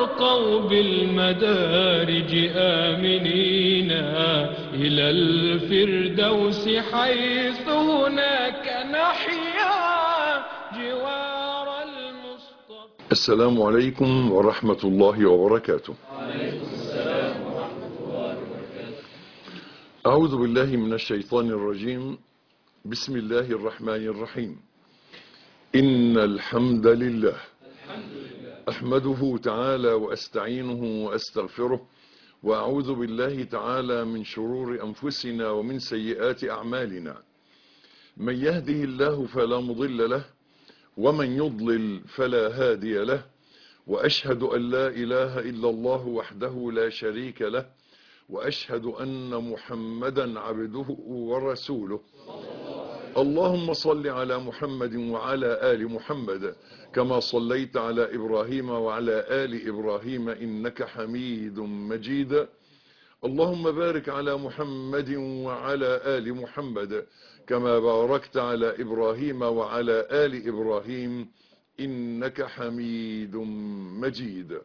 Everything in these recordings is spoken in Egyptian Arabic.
وارقوا بالمدارج آمنين إلى الفردوس حيث هناك نحيا جوار المصطفى السلام عليكم ورحمة الله وبركاته أعوذ بالله من الشيطان الرجيم بسم الله الرحمن الرحيم إن الحمد لله أحمده تعالى وأستعينه وأستغفره وأعوذ بالله تعالى من شرور أنفسنا ومن سيئات أعمالنا من يهده الله فلا مضل له ومن يضلل فلا هادي له وأشهد أن لا إله إلا الله وحده لا شريك له وأشهد أن محمدا عبده ورسوله اللهم صل على محمد وعلى آل محمد كما صليت على إبراهيم وعلى آل إبراهيم إنك حميد مجيد اللهم بارك على محمد وعلى آل محمد كما باركت على إبراهيم وعلى آل إبراهيم إنك حميد مجيد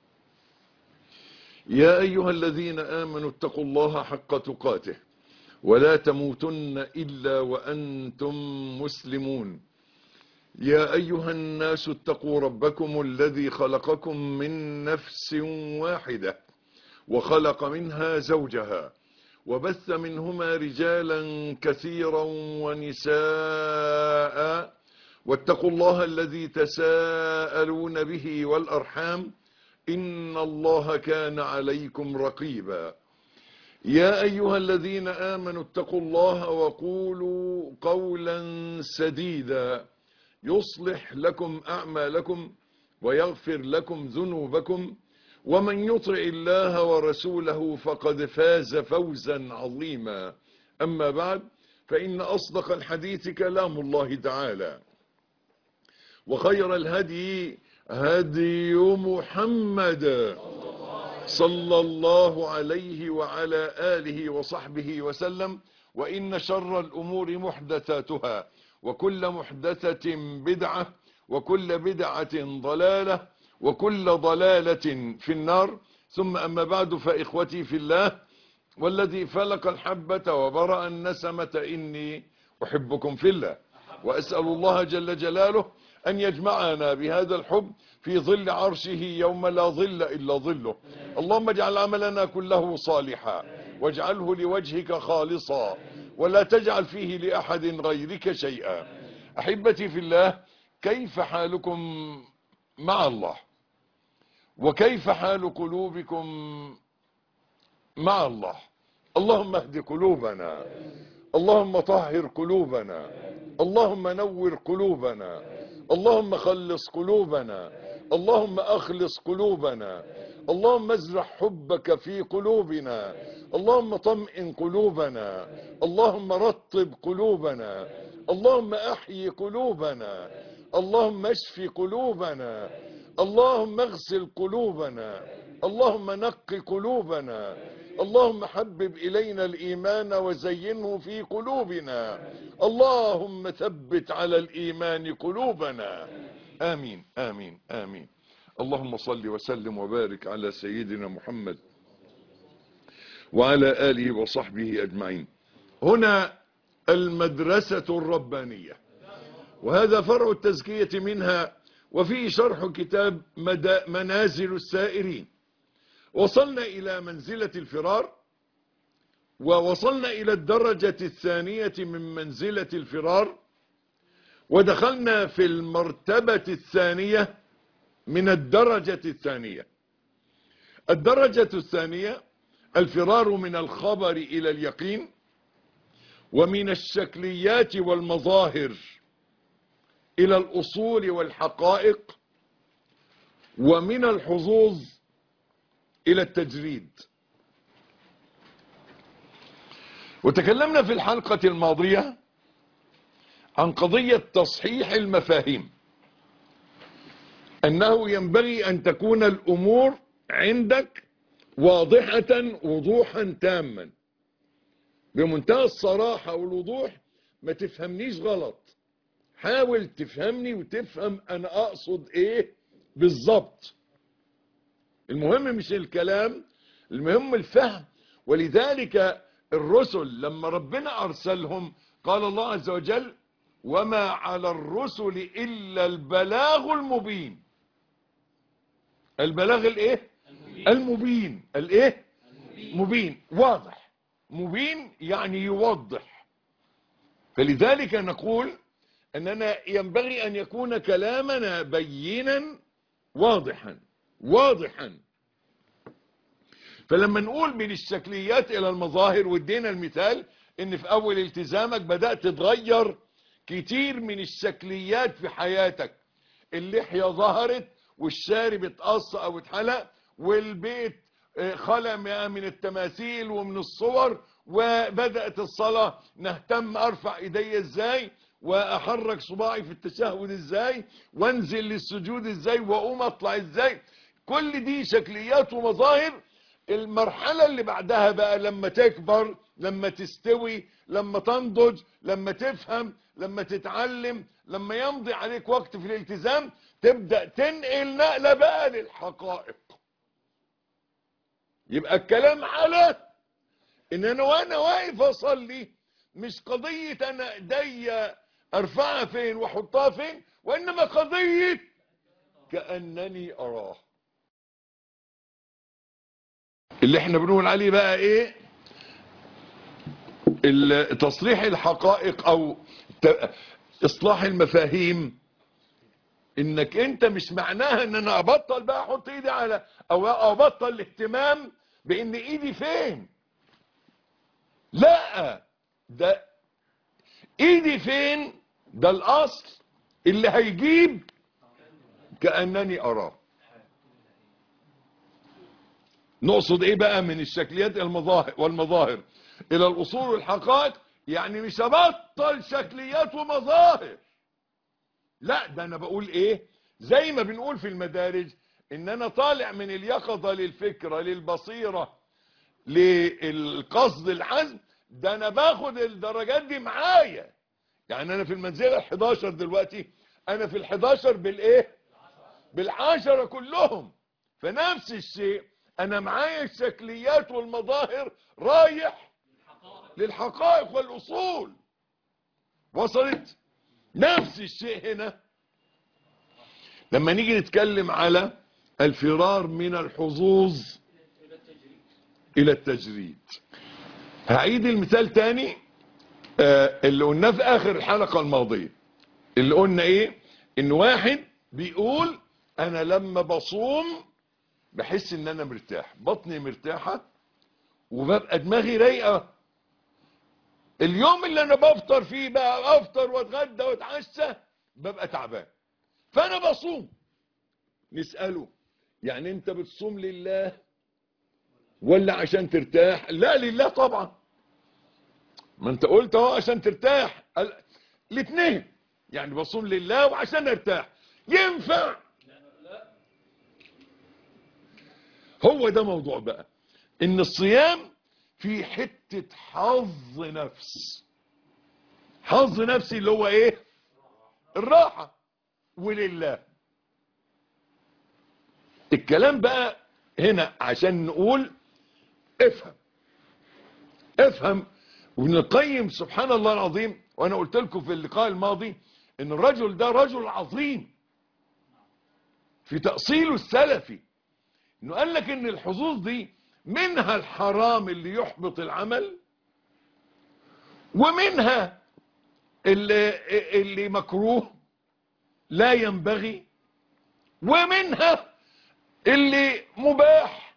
يا أيها الذين آمنوا اتقوا الله حق تقاته ولا تموتن إلا وأنتم مسلمون يا أيها الناس اتقوا ربكم الذي خلقكم من نفس واحدة وخلق منها زوجها وبث منهما رجالا كثيرا ونساء واتقوا الله الذي تساءلون به والأرحام إن الله كان عليكم رقيبا يا أيها الذين آمنوا اتقوا الله وقولوا قولا سديدا يصلح لكم أعمالكم ويغفر لكم ذنوبكم ومن يطع الله ورسوله فقد فاز فوزا عظيما أما بعد فإن أصدق الحديث كلام الله تعالى وخير الهدي هدي محمد صلى الله عليه وعلى آله وصحبه وسلم وإن شر الأمور محدثاتها وكل محدثة بدعة وكل بدعة ضلالة وكل ضلالة في النار ثم أما بعد فإخوتي في الله والذي فلق الحبة وبرأ النسمة إني أحبكم في الله وأسأل الله جل جلاله أن يجمعنا بهذا الحب في ظل عرشه يوم لا ظل إلا ظله اللهم اجعل عملنا كله صالحا واجعله لوجهك خالصا ولا تجعل فيه لأحد غيرك شيئا أحبتي في الله كيف حالكم مع الله وكيف حال قلوبكم مع الله اللهم اهد قلوبنا اللهم طهر قلوبنا اللهم نور قلوبنا اللهم خلص قلوبنا اللهم اخلص قلوبنا اللهم ازرع حبك في قلوبنا اللهم طمئن قلوبنا اللهم رطب قلوبنا اللهم احيي قلوبنا اللهم اشف قلوبنا اللهم اغسل قلوبنا اللهم نق قلوبنا اللهم حبب إلينا الإيمان وزينه في قلوبنا اللهم ثبت على الإيمان قلوبنا آمين آمين آمين اللهم صل وسلم وبارك على سيدنا محمد وعلى آله وصحبه أجمعين هنا المدرسة الربانية وهذا فرع التزكية منها وفيه شرح كتاب منازل السائرين وصلنا إلى منزلة الفرار ووصلنا إلى الدرجة الثانية من منزلة الفرار ودخلنا في المرتبة الثانية من الدرجة الثانية الدرجة الثانية الفرار من الخبر إلى اليقين ومن الشكليات والمظاهر إلى الأصول والحقائق ومن الحظوظ إلى التجريد وتكلمنا في الحلقة الماضية عن قضية تصحيح المفاهيم أنه ينبغي أن تكون الأمور عندك واضحة وضوحا تاما بمنتهى الصراحة والوضوح ما تفهمنيش غلط حاول تفهمني وتفهم أنا أقصد إيه بالظبط المهم مش الكلام المهم الفهم ولذلك الرسل لما ربنا أرسلهم قال الله عز وجل وما على الرسل إلا البلاغ المبين البلاغ الايه المبين الايه مبين واضح مبين يعني يوضح فلذلك نقول أننا ينبغي أن يكون كلامنا بينا واضحا واضحا فلما نقول من الشكليات إلى المظاهر وادينا المثال ان في أول التزامك بدأت تتغير كتير من الشكليات في حياتك اللحية ظهرت والشارب اتقص أو اتحلق والبيت خلى من التماثيل ومن الصور وبدأت الصلاة نهتم أرفع إيدي إزاي وأحرك صباعي في التشهد إزاي وانزل للسجود إزاي وأقوم أطلع إزاي كل دي شكليات ومظاهر المرحلة اللي بعدها بقى لما تكبر لما تستوي لما تنضج لما تفهم لما تتعلم لما يمضي عليك وقت في الالتزام تبدأ تنقل نقلة بقى للحقائق يبقى الكلام على ان انا وانا واقف اصلي مش قضية انا ايديا ارفعها فين واحطها فين وانما قضية كأنني اراه اللي احنا بنقول عليه بقى ايه تصليح الحقائق او اصلاح المفاهيم انك انت مش معناها ان انا ابطل بقى احط ايدي على او ابطل الاهتمام بان ايدي فين لا ده ايدي فين ده الاصل اللي هيجيب كأنني اراه نقصد ايه بقى من الشكليات المظاهر والمظاهر الى الاصول والحقائق يعني مش ابطل شكليات ومظاهر لا ده انا بقول ايه زي ما بنقول في المدارج ان انا طالع من اليقظة للفكرة للبصيرة للقصد الحزم ده انا باخد الدرجات دي معايا يعني انا في المنزلة ال11 دلوقتي انا في ال11 بالايه بالعشرة كلهم فنفس الشيء انا معايا الشكليات والمظاهر رايح للحقائق والاصول وصلت نفس الشيء هنا لما نيجي نتكلم على الفرار من الحظوظ الى التجريد هعيد المثال تاني آه اللي قلناه في اخر الحلقة الماضية اللي قلنا ايه ان واحد بيقول انا لما بصوم بحس ان انا مرتاح بطني مرتاحة وببقى دماغي رايقة اليوم اللي انا بفطر فيه بقى افطر واتغدى واتعشى ببقى تعبان فانا بصوم نسأله يعني انت بتصوم لله ولا عشان ترتاح لا لله طبعا ما انت قلت اهو عشان ترتاح الاثنين يعني بصوم لله وعشان ارتاح ينفع هو ده موضوع بقى ان الصيام في حتة حظ نفس حظ نفسي اللي هو ايه الراحة ولله الكلام بقى هنا عشان نقول افهم افهم ونقيم سبحان الله العظيم وانا قلت لكم في اللقاء الماضي ان الرجل ده رجل عظيم في تأصيله السلفي انه قال لك ان الحظوظ دي منها الحرام اللي يحبط العمل ومنها اللي, اللي مكروه لا ينبغي ومنها اللي مباح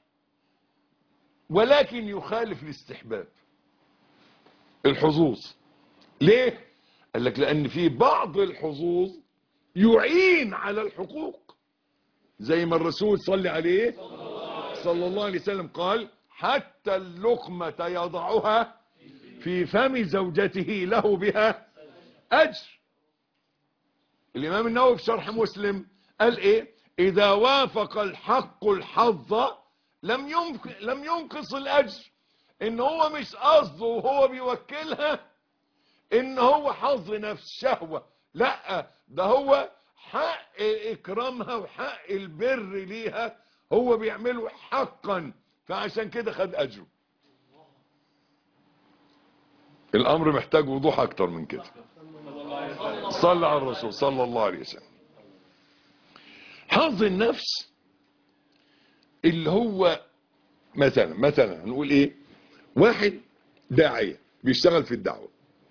ولكن يخالف الاستحباب الحظوظ ليه قال لك لان في بعض الحظوظ يعين على الحقوق زي ما الرسول صلى عليه صلى الله عليه وسلم قال حتى اللقمة يضعها في فم زوجته له بها أجر الإمام النووي في شرح مسلم قال إيه إذا وافق الحق الحظ لم لم ينقص الأجر إن هو مش قصده وهو بيوكلها إن هو حظ نفس شهوة لا ده هو حق إكرامها وحق البر ليها هو بيعمله حقا فعشان كده خد اجره الامر محتاج وضوح اكتر من كده صلى على الرسول صلى الله عليه وسلم حظ النفس اللي هو مثلا مثلا هنقول ايه واحد داعية بيشتغل في الدعوة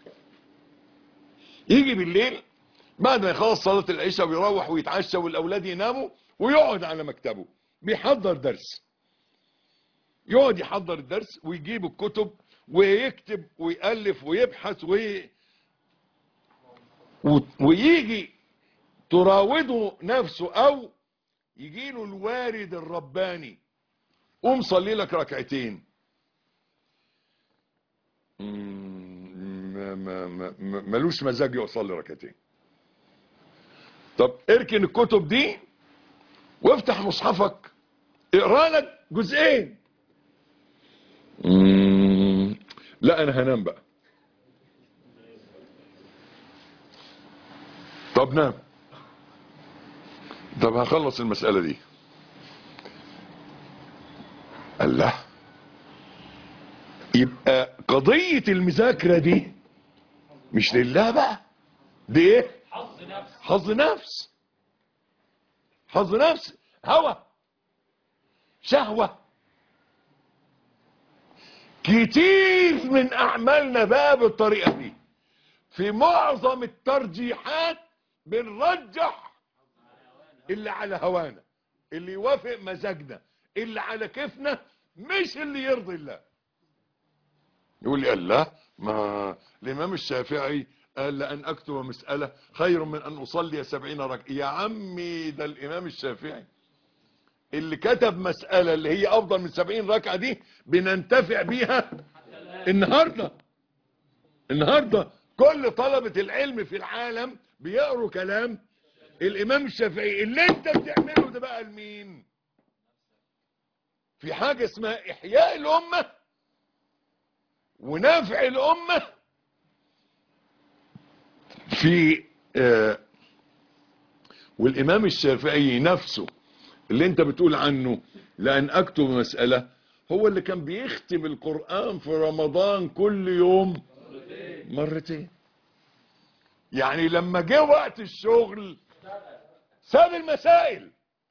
يجي بالليل بعد ما يخلص صلاة العشاء ويروح ويتعشى والأولاد يناموا ويقعد على مكتبه بيحضر درس يقعد يحضر الدرس ويجيب الكتب ويكتب ويألف ويبحث وي... و... ويجي تراوده نفسه أو يجيله الوارد الرباني قوم صلي لك ركعتين ما ما ما ما- ملوش مزاج يصلي ركعتين طب اركن الكتب دي وافتح مصحفك اقرا لك جزئين مم، لا انا هنام بقى طب نام طب هخلص المسألة دي الله يبقى قضية المذاكرة دي مش لله بقى دي ايه حظ نفس حظ نفس حظ نفس هوى شهوة كتير من أعمالنا بقى بالطريقة دي في معظم الترجيحات بنرجح اللي على هوانا اللي يوافق مزاجنا اللي على كيفنا مش اللي يرضي الله يقول لي الله ما الإمام الشافعي قال لأن أكتب مسألة خير من أن أصلي سبعين ركعة يا عمي ده الإمام الشافعي اللي كتب مسألة اللي هي أفضل من سبعين ركعة دي بننتفع بيها النهاردة النهاردة كل طلبة العلم في العالم بيقروا كلام الإمام الشافعي اللي أنت بتعمله ده بقى لمين في حاجة اسمها إحياء الأمة ونفع الأمة في آه والإمام الشافعي نفسه اللي انت بتقول عنه لأن أكتب مسألة هو اللي كان بيختم القرآن في رمضان كل يوم مرتين يعني لما جه وقت الشغل ساب المسائل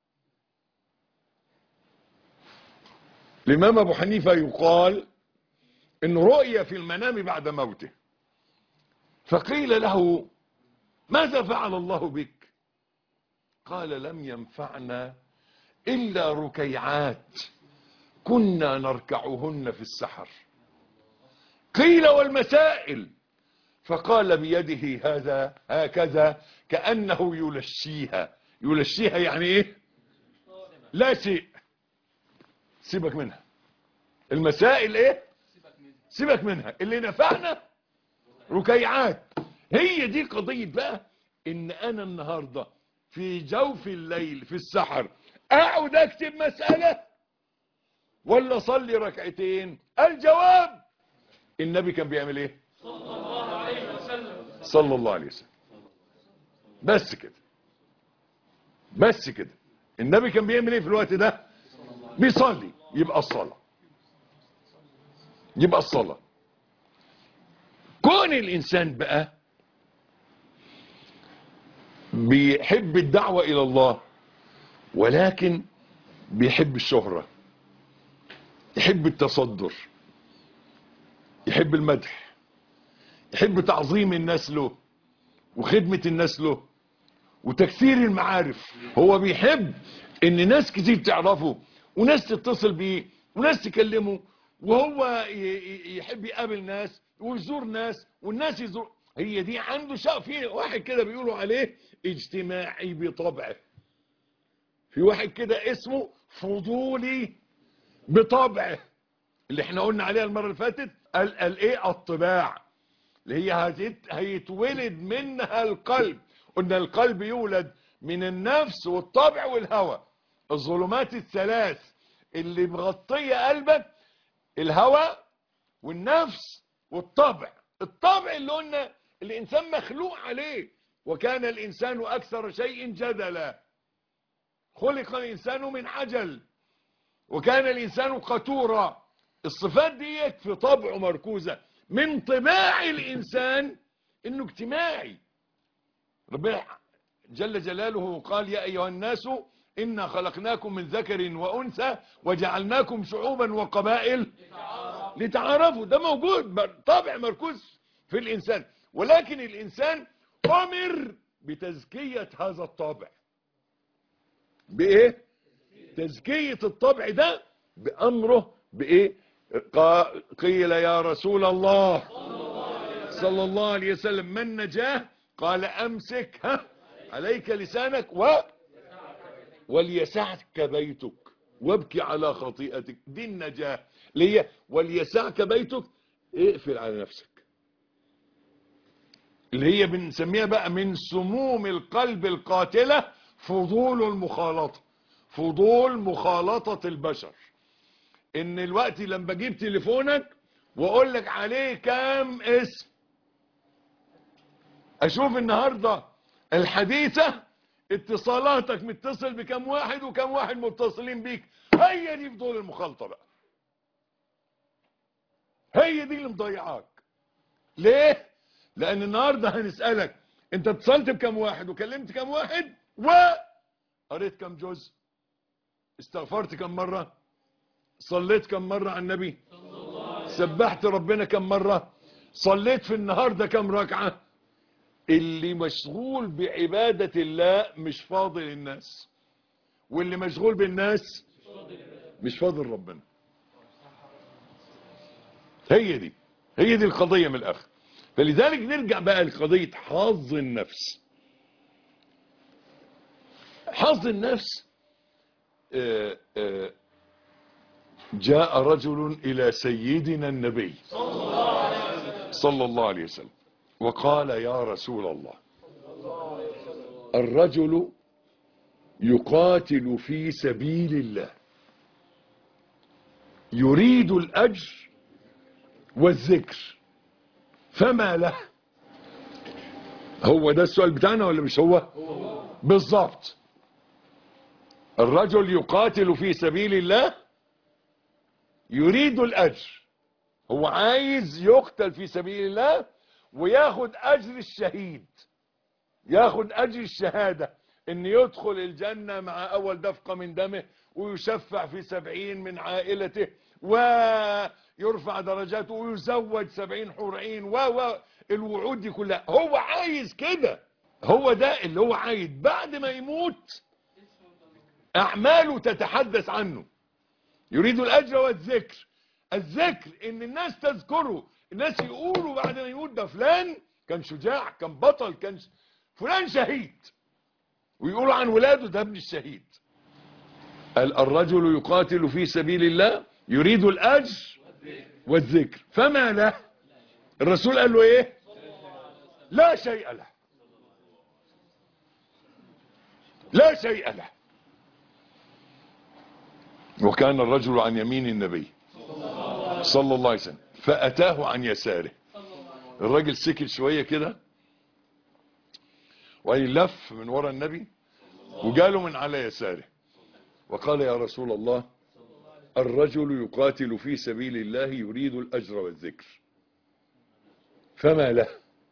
الإمام أبو حنيفة يقال إن رؤية في المنام بعد موته فقيل له ماذا فعل الله بك قال لم ينفعنا إلا ركيعات كنا نركعهن في السحر قيل والمسائل فقال بيده هذا هكذا كأنه يلشيها يلشيها يعني ايه لا شيء سيبك منها المسائل ايه سيبك منها اللي نفعنا ركيعات هي دي قضية بقى ان انا النهاردة في جوف الليل في السحر اقعد اكتب مسألة ولا اصلي ركعتين الجواب النبي كان بيعمل ايه صلى الله عليه وسلم صلى الله عليه وسلم بس كده بس كده النبي كان بيعمل ايه في الوقت ده بيصلي يبقى الصلاة يبقى الصلاة كون الانسان بقى بيحب الدعوة الى الله ولكن بيحب الشهرة يحب التصدر يحب المدح يحب تعظيم الناس له وخدمة الناس له وتكثير المعارف هو بيحب ان ناس كتير تعرفه وناس تتصل بيه وناس تكلمه وهو ي- ي- يحب يقابل ناس ويزور ناس والناس يزور هي دي عنده شق في واحد كده بيقولوا عليه اجتماعي بطبعه في واحد كده اسمه فضولي بطبعه اللي احنا قلنا عليها المرة اللي فاتت ال- الايه الطباع اللي هي هتت- هيتولد منها القلب قلنا القلب يولد من النفس والطبع والهوى الظلمات الثلاث اللي مغطية قلبك الهوى والنفس والطبع الطبع اللي قلنا الإنسان مخلوق عليه وكان الإنسان أكثر شيء جدلا خلق الإنسان من عجل وكان الإنسان قتورا الصفات ديت في طبعه مركوزة من طباع الإنسان إنه اجتماعي ربنا جل جلاله قال يا أيها الناس إنا خلقناكم من ذكر وأنثى وجعلناكم شعوبا وقبائل لتعارفوا ده موجود طبع مركوز في الإنسان ولكن الإنسان أمر بتزكية هذا الطابع بإيه؟ تزكية الطبع ده بأمره بإيه؟ قا- قيل يا رسول الله صلى الله عليه وسلم من نجاه قال أمسك ها عليك لسانك و وليسعك بيتك وابكي على خطيئتك دي النجاة ليه وليسعك بيتك اقفل على نفسك اللي هي بنسميها بقى من سموم القلب القاتلة فضول المخالطة فضول مخالطة البشر ان الوقت لما بجيب تليفونك واقول لك عليه كام اسم اشوف النهاردة الحديثة اتصالاتك متصل بكم واحد وكم واحد متصلين بيك هي دي فضول المخالطة بقى هي دي اللي مضيعاك ليه لان النهاردة هنسألك انت اتصلت بكم واحد وكلمت كم واحد وقريت كم جزء استغفرت كم مرة صليت كم مرة على النبي سبحت ربنا كم مرة صليت في النهاردة كم ركعة اللي مشغول بعبادة الله مش فاضل الناس واللي مشغول بالناس مش فاضل ربنا هي دي هي دي القضية من الآخر فلذلك نرجع بقى لقضية حظ النفس حظ النفس آه، آه، جاء رجل إلى سيدنا النبي صلى الله عليه وسلم وقال يا رسول الله الرجل يقاتل في سبيل الله يريد الأجر والذكر فما له هو ده السؤال بتاعنا ولا مش هو بالضبط الرجل يقاتل في سبيل الله يريد الأجر هو عايز يقتل في سبيل الله وياخد أجر الشهيد ياخد أجر الشهادة ان يدخل الجنة مع أول دفقة من دمه ويشفع في سبعين من عائلته ويرفع درجاته ويزوج سبعين حور عين و و الوعود دي كلها هو عايز كده هو ده اللي هو عايز بعد ما يموت أعماله تتحدث عنه يريد الأجر والذكر الذكر ان الناس تذكره الناس يقولوا بعد ما يموت ده فلان كان شجاع كان بطل كان ش... فلان شهيد ويقولوا عن ولاده ده ابن الشهيد قال الرجل يقاتل في سبيل الله يريد الأجر والذكر فما له الرسول قال له ايه لا شيء له لا شيء له وكان الرجل عن يمين النبي صلى الله عليه وسلم فأتاه عن يساره الراجل سكت شوية كده ويلف من ورا النبي وجاله من على يساره وقال يا رسول الله الرجل يقاتل في سبيل الله يريد الأجر والذكر فما له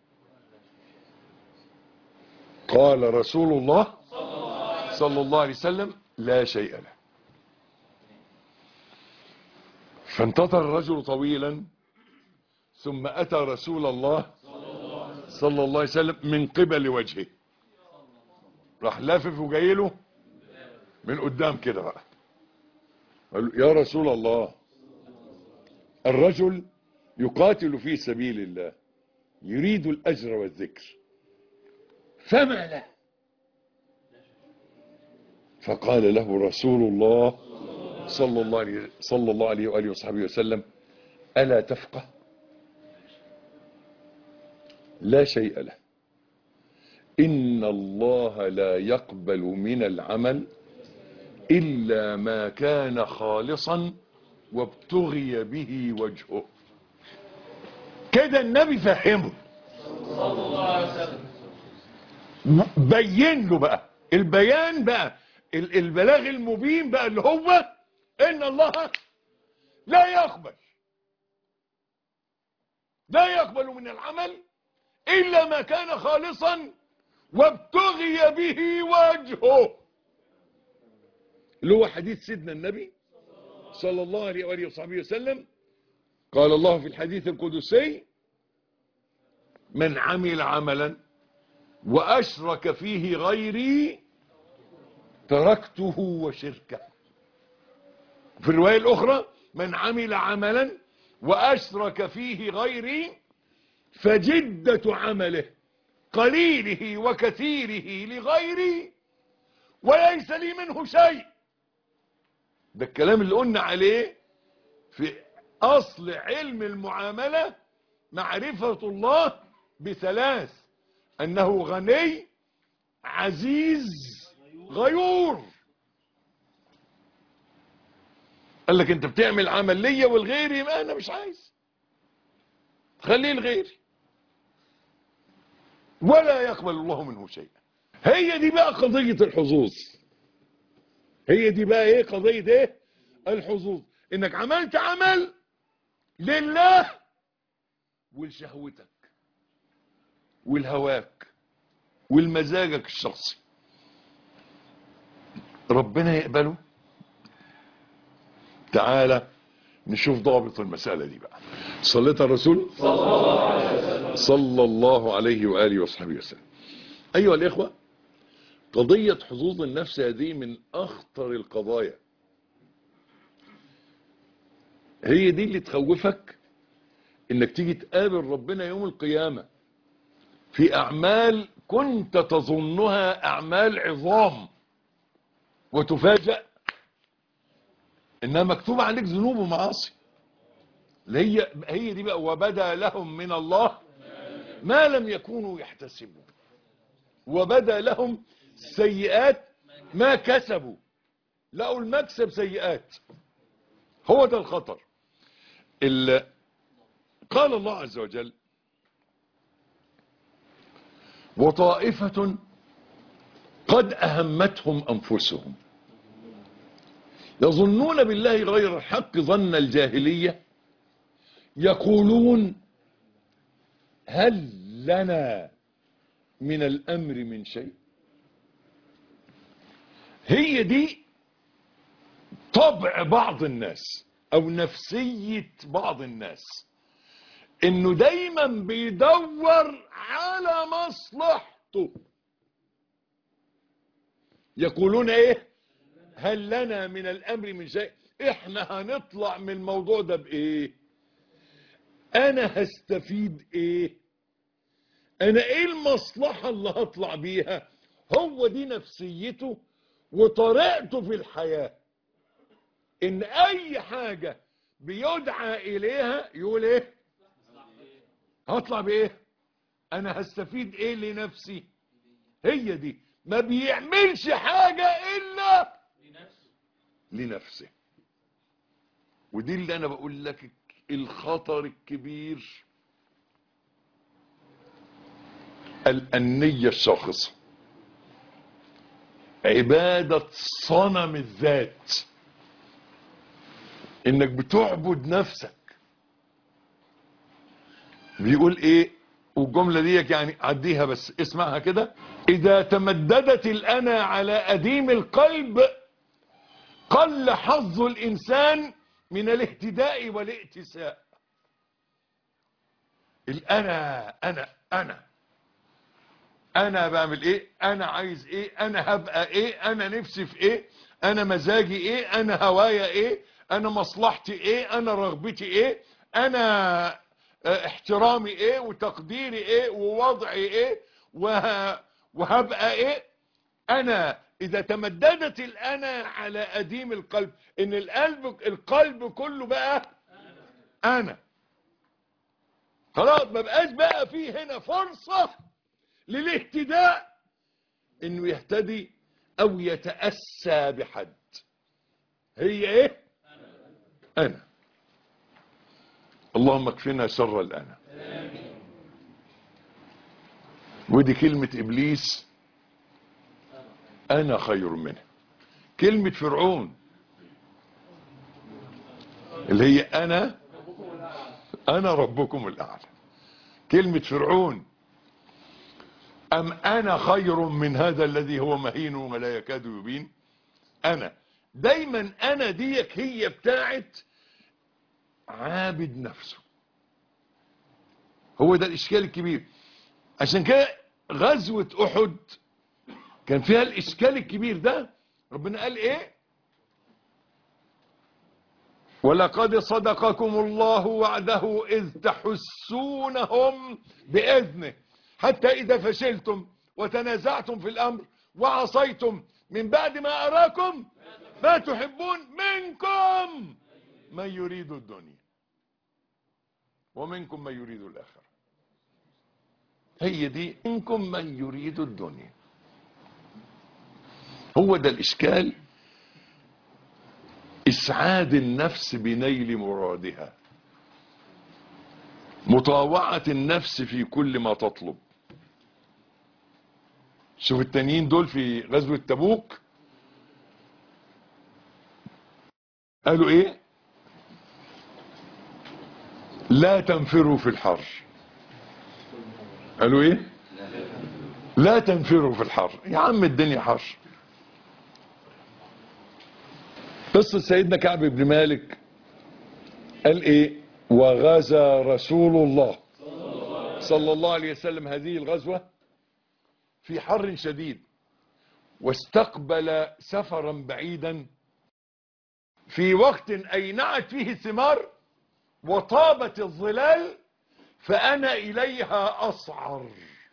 قال رسول الله صلى الله عليه وسلم لا شيء له فانتظر الرجل طويلا ثم أتى رسول الله صلى الله عليه وسلم من قبل وجهه راح لافف وجاي له من قدام كده بقى قال له يا رسول الله الرجل يقاتل في سبيل الله يريد الأجر والذكر فما له فقال له رسول الله صلى الله عليه صلى الله عليه واله وصحبه وسلم الا تفقه لا شيء له ان الله لا يقبل من العمل الا ما كان خالصا وابتغي به وجهه كده النبي فهمه بين له بقى البيان بقى ال- البلاغ المبين بقى اللي هو ان الله لا يقبل لا يقبل من العمل الا ما كان خالصا وابتغي به وجهه اللي هو حديث سيدنا النبي صلى الله عليه وآله وصحبه وسلم قال الله في الحديث القدسي من عمل عملا وأشرك فيه غيري تركته وشركه في الرواية الأخرى من عمل عملا وأشرك فيه غيري فجدة عمله قليله وكثيره لغيري وليس لي منه شيء ده الكلام اللي قلنا عليه في أصل علم المعاملة معرفة الله بثلاث أنه غني عزيز غيور قال لك انت بتعمل عمل ليا والغيري ما انا مش عايز خليه لغيري ولا يقبل الله منه شيئا هي دي بقى قضية الحظوظ هي دي بقى ايه قضية ايه الحظوظ انك عملت عمل لله ولشهوتك ولهواك ولمزاجك الشخصي ربنا يقبله تعالى نشوف ضابط المسألة دي بقى صليت الرسول صلى الله عليه وآله وصحبه وسلم أيها الإخوة قضية حظوظ النفس هذه من أخطر القضايا هي دي اللي تخوفك انك تيجي تقابل ربنا يوم القيامة في أعمال كنت تظنها أعمال عظام وتفاجأ انها مكتوبة عليك ذنوب ومعاصي اللي هي هي دي بقى وبدا لهم من الله ما لم يكونوا يحتسبون وبدا لهم سيئات ما كسبوا لقوا المكسب سيئات هو ده الخطر اللي قال الله عز وجل وطائفة قد أهمتهم أنفسهم يظنون بالله غير الحق ظن الجاهلية يقولون هل لنا من الأمر من شيء هي دي طبع بعض الناس أو نفسية بعض الناس إنه دايما بيدور على مصلحته يقولون إيه هل لنا من الامر من شيء احنا هنطلع من الموضوع ده بايه انا هستفيد ايه انا ايه المصلحة اللي هطلع بيها هو دي نفسيته وطريقته في الحياة ان اي حاجة بيدعى اليها يقول ايه هطلع بايه انا هستفيد ايه لنفسي هي دي ما بيعملش حاجة الا لنفسه ودي اللي انا بقول لك الخطر الكبير الأنية الشاخصة عبادة صنم الذات انك بتعبد نفسك بيقول ايه والجملة دي يعني عديها بس اسمعها كده اذا تمددت الانا على اديم القلب قل حظ الإنسان من الاهتداء والائتساء الأنا أنا أنا أنا بعمل إيه أنا عايز إيه أنا هبقى إيه أنا نفسي في إيه أنا مزاجي إيه أنا هوايا إيه أنا مصلحتي إيه أنا رغبتي إيه أنا احترامي إيه وتقديري إيه ووضعي إيه وه... وهبقى إيه أنا إذا تمددت الأنا على أديم القلب إن القلب القلب كله بقى أنا خلاص ما بقاش بقى فيه هنا فرصة للاهتداء إنه يهتدي أو يتأسى بحد هي إيه أنا اللهم اكفنا شر الأنا ودي كلمة إبليس أنا خير منه كلمة فرعون اللي هي انا انا ربكم الاعلى كلمة فرعون ام انا خير من هذا الذي هو مهين ولا يكاد يبين انا دايما انا ديك هي بتاعت عابد نفسه هو ده الاشكال الكبير عشان كده غزوة احد كان فيها الاشكال الكبير ده ربنا قال ايه ولقد صدقكم الله وعده إذ تحسونهم بإذنه حتى إذا فشلتم وتنازعتم في الأمر وعصيتم من بعد ما أراكم ما تحبون منكم من يريد الدنيا ومنكم من يريد الآخرة هي دي منكم من يريد الدنيا هو ده الإشكال إسعاد النفس بنيل مرادها مطاوعة النفس في كل ما تطلب شوف التانيين دول في غزوة تبوك قالوا ايه لا تنفروا في الحر قالوا ايه لا تنفروا في الحر يا عم الدنيا حر قصة سيدنا كعب بن مالك قال ايه وغزا رسول الله صلى الله عليه وسلم هذه الغزوة في حر شديد واستقبل سفرا بعيدا في وقت اينعت فيه الثمار وطابت الظلال فانا اليها اصعر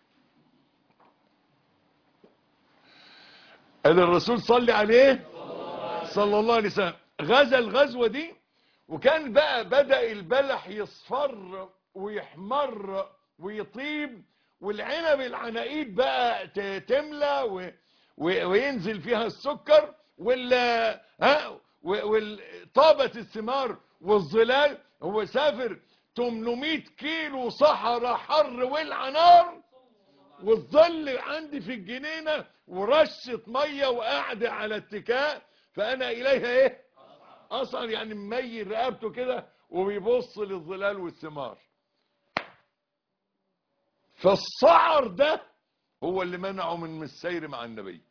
قال الرسول صلي عليه صلى الله عليه وسلم غزا الغزوة دي وكان بقى بدأ البلح يصفر ويحمر ويطيب والعنب العناقيد بقى ت- تملى و- و- وينزل فيها السكر وال ها وطابت الثمار والظلال هو سافر 800 كيلو صحراء حر ولع نار والظل عندي في الجنينة ورشة مية وقاعدة على اتكاء فأنا إليها إيه أصلا يعني مميل رقبته كده وبيبص للظلال والثمار فالصعر ده هو اللي منعه من السير مع النبي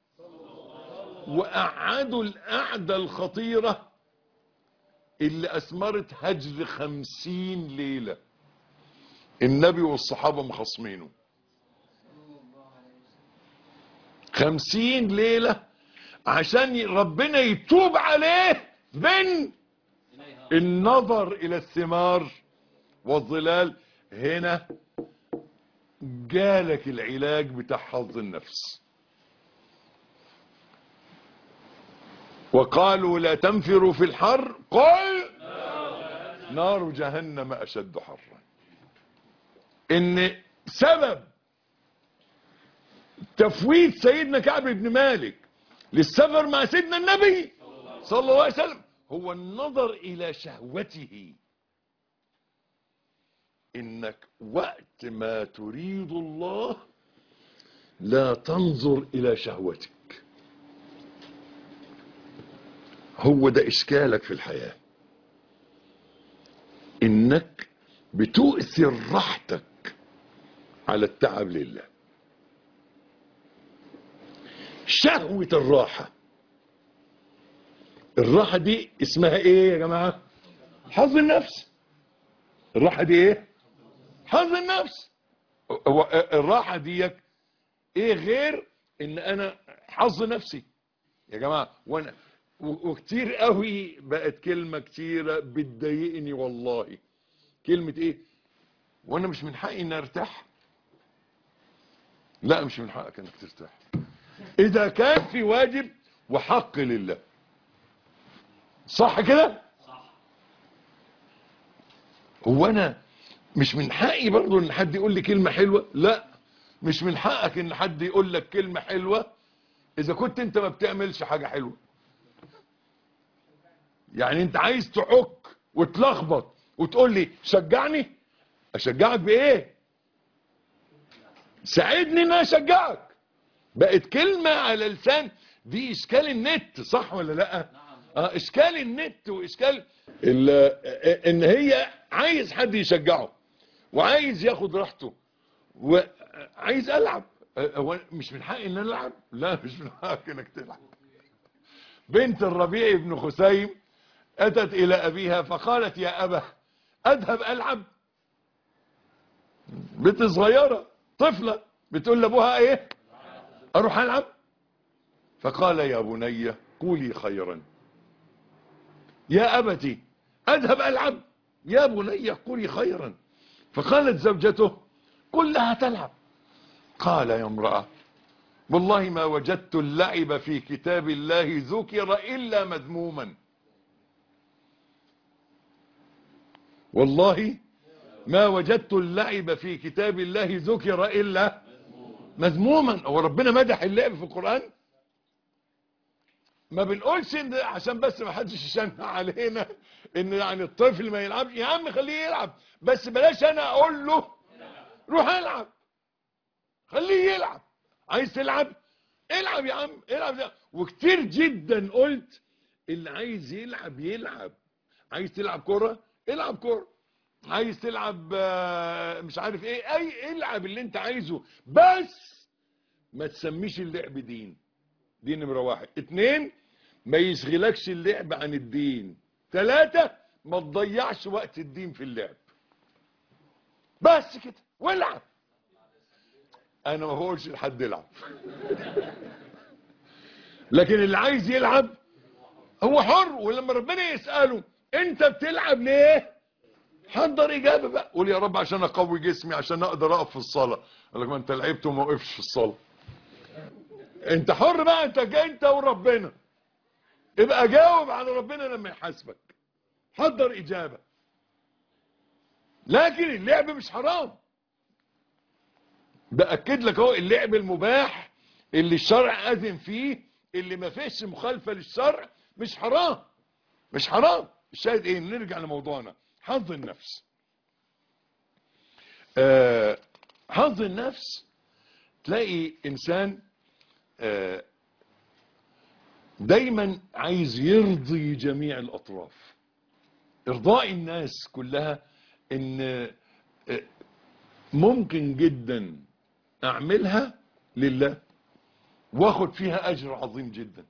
وقعدوا القعدة الخطيرة اللي أثمرت هجر خمسين ليلة النبي والصحابة مخصمينه خمسين ليلة عشان ربنا يتوب عليه من النظر إلى الثمار والظلال هنا جالك العلاج بتاع حظ النفس وقالوا لا تنفروا في الحر قل نار جهنم أشد حرا إن سبب تفويت سيدنا كعب بن مالك للسفر مع سيدنا النبي صلى الله عليه وسلم هو النظر إلى شهوته إنك وقت ما تريد الله لا تنظر إلى شهوتك هو ده إشكالك في الحياة إنك بتؤثر راحتك على التعب لله شهوة الراحة الراحة دي اسمها ايه يا جماعة حظ النفس الراحة دي ايه حظ النفس هو الراحة دي ايه غير ان انا حظ نفسي يا جماعة وانا و- وكتير قوي بقت كلمة كتيرة بتضايقني والله كلمة ايه وانا مش من حقي اني ارتاح لا مش من حقك انك ترتاح اذا كان في واجب وحق لله صح كده هو انا مش من حقي برضو ان حد يقول لي كلمة حلوة لا مش من حقك ان حد يقول لك كلمة حلوة اذا كنت انت ما بتعملش حاجة حلوة يعني انت عايز تعك وتلخبط وتقول لي شجعني اشجعك بايه ساعدني ان انا اشجعك بقت كلمة على لسان دي اشكال النت صح ولا لا اه اشكال النت واشكال ال- ان هي عايز حد يشجعه وعايز ياخد راحته وعايز العب هو مش من حقي ان انا العب لا مش من حقك انك تلعب بنت الربيع بن خثيم اتت الى ابيها فقالت يا ابا اذهب العب بنت صغيره طفله بتقول لابوها ايه اروح العب فقال يا بني قولي خيرا يا ابتي اذهب العب يا بني قولي خيرا فقالت زوجته قل لها تلعب قال يا امراه والله ما وجدت اللعب في كتاب الله ذكر الا مذموما والله ما وجدت اللعب في كتاب الله ذكر الا مذموما هو ربنا مدح اللعب في القران ما بنقولش ان ده عشان بس ما حدش يشنع علينا ان يعني الطفل ما يلعبش يا عم خليه يلعب بس بلاش انا اقول له روح العب خليه يلعب عايز تلعب العب يا عم العب يا وكتير جدا قلت اللي عايز يلعب يلعب عايز تلعب كرة العب كرة عايز تلعب آه، مش عارف ايه اي العب اللي انت عايزه بس ما تسميش اللعب دين دي نمرة واحد اتنين ما يشغلكش اللعب عن الدين تلاتة ما تضيعش وقت الدين في اللعب بس كده والعب انا ما بقولش لحد يلعب لكن اللي عايز يلعب هو حر ولما ربنا يسأله انت بتلعب ليه حضر اجابه بقى قول يا رب عشان اقوي جسمي عشان اقدر اقف في الصلاه قال لك ما انت لعبت وما وقفش في الصلاه انت حر بقى انت جاي انت وربنا ابقى جاوب على ربنا لما يحاسبك حضر اجابه لكن اللعب مش حرام باكد لك اهو اللعب المباح اللي الشرع اذن فيه اللي ما فيش مخالفه للشرع مش حرام مش حرام الشاهد ايه نرجع لموضوعنا حظ النفس آه حظ النفس تلاقي انسان آه دايما عايز يرضي جميع الاطراف ارضاء الناس كلها ان آه، ممكن جدا اعملها لله واخد فيها اجر عظيم جدا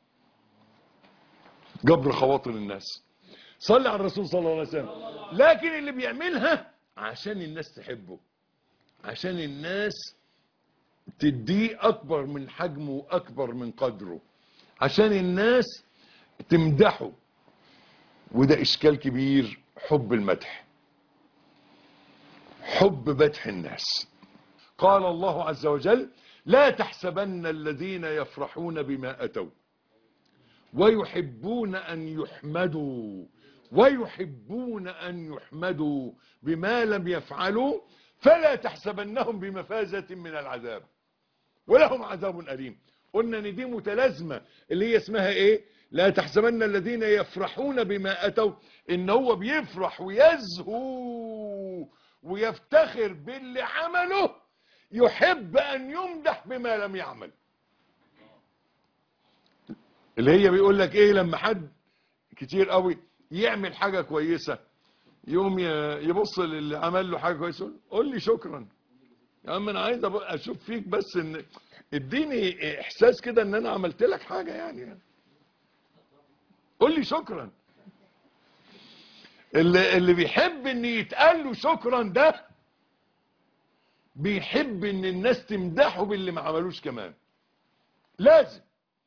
جبر خواطر الناس صلي على الرسول صلى الله عليه وسلم لكن اللي بيعملها عشان الناس تحبه عشان الناس تديه اكبر من حجمه واكبر من قدره عشان الناس تمدحه وده اشكال كبير حب المدح حب مدح الناس قال الله عز وجل لا تحسبن الذين يفرحون بما اتوا ويحبون ان يحمدوا ويحبون ان يحمدوا بما لم يفعلوا فلا تحسبنهم بمفازة من العذاب ولهم عذاب أليم قلنا ان دي متلازمة اللي هي اسمها ايه لا تحسبن الذين يفرحون بما اتوا ان هو بيفرح ويزهو ويفتخر باللي عمله يحب ان يمدح بما لم يعمل اللي هي بيقول لك ايه لما حد كتير قوي يعمل حاجة كويسة يقوم ي- يبص للي عمل له حاجة كويسة يقول قول لي شكرا يا عم انا عايز أبقى اشوف فيك بس ان اديني احساس كده ان انا عملت لك حاجة يعني قول لي شكرا اللي, اللي بيحب ان يتقال له شكرا ده بيحب ان الناس تمدحه باللي ما عملوش كمان لازم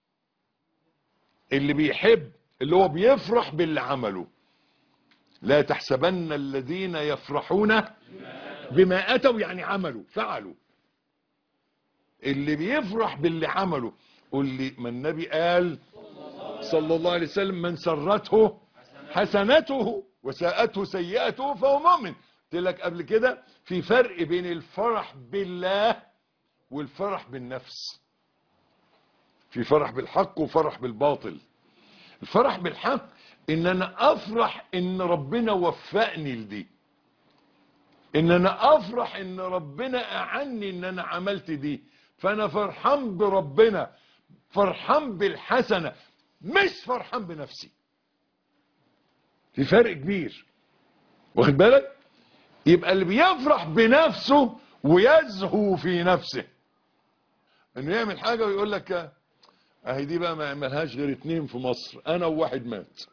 اللي بيحب اللي هو بيفرح باللي عمله لا تحسبن الذين يفرحون بما اتوا يعني عملوا فعلوا اللي بيفرح باللي عمله قل لي ما النبي قال صلى الله عليه وسلم من سرته حسنته وساءته سيئته فهو مؤمن قلت لك قبل كده في فرق بين الفرح بالله والفرح بالنفس في فرح بالحق وفرح بالباطل الفرح بالحق ان انا افرح ان ربنا وفقني لدي ان انا افرح ان ربنا اعني ان انا عملت دي فانا فرحان بربنا فرحان بالحسنة مش فرحان بنفسي في فرق كبير واخد بالك يبقى اللي بيفرح بنفسه ويزهو في نفسه انه يعمل حاجة ويقول لك اهي دي بقى ما يعملهاش غير اتنين في مصر انا وواحد مات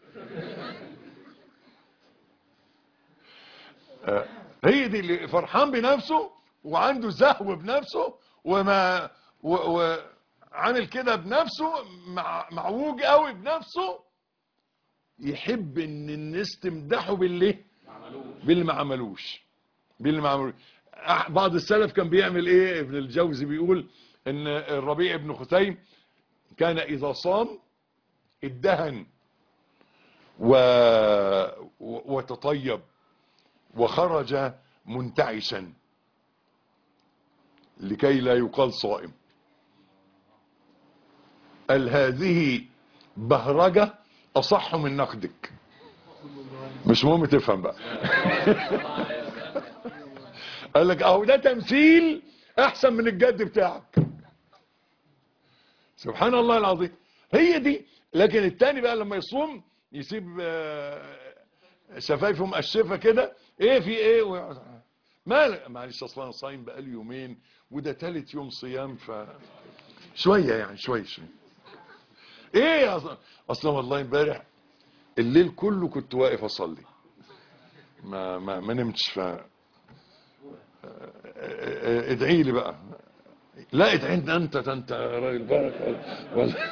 آه، هي دي اللي فرحان بنفسه وعنده زهو بنفسه وما و وعامل كده بنفسه مع معوج قوي بنفسه يحب ان الناس تمدحه باللي باللي ما عملوش باللي ما عملوش أح- بعض السلف كان بيعمل ايه ابن الجوزي بيقول ان الربيع بن خثيم كان اذا صام ادهن و... و... وتطيب وخرج منتعشا لكي لا يقال صائم قال هذه بهرجة أصح من نقدك مش مهم تفهم بقى قال لك اهو ده تمثيل احسن من الجد بتاعك سبحان الله العظيم هي دي لكن التاني بقى لما يصوم يسيب آه، شفايفه مقشفه كده ايه في ايه و... ما معلش اصلا انا صايم بقالي يومين وده تالت يوم صيام ف شويه يعني شويه شويه ايه اصلا اصلا والله امبارح الليل كله كنت واقف اصلي ما ما ما نمتش ف ادعي لي بقى لا ادعي انت انت ده انت راجل بركه ولا- ولا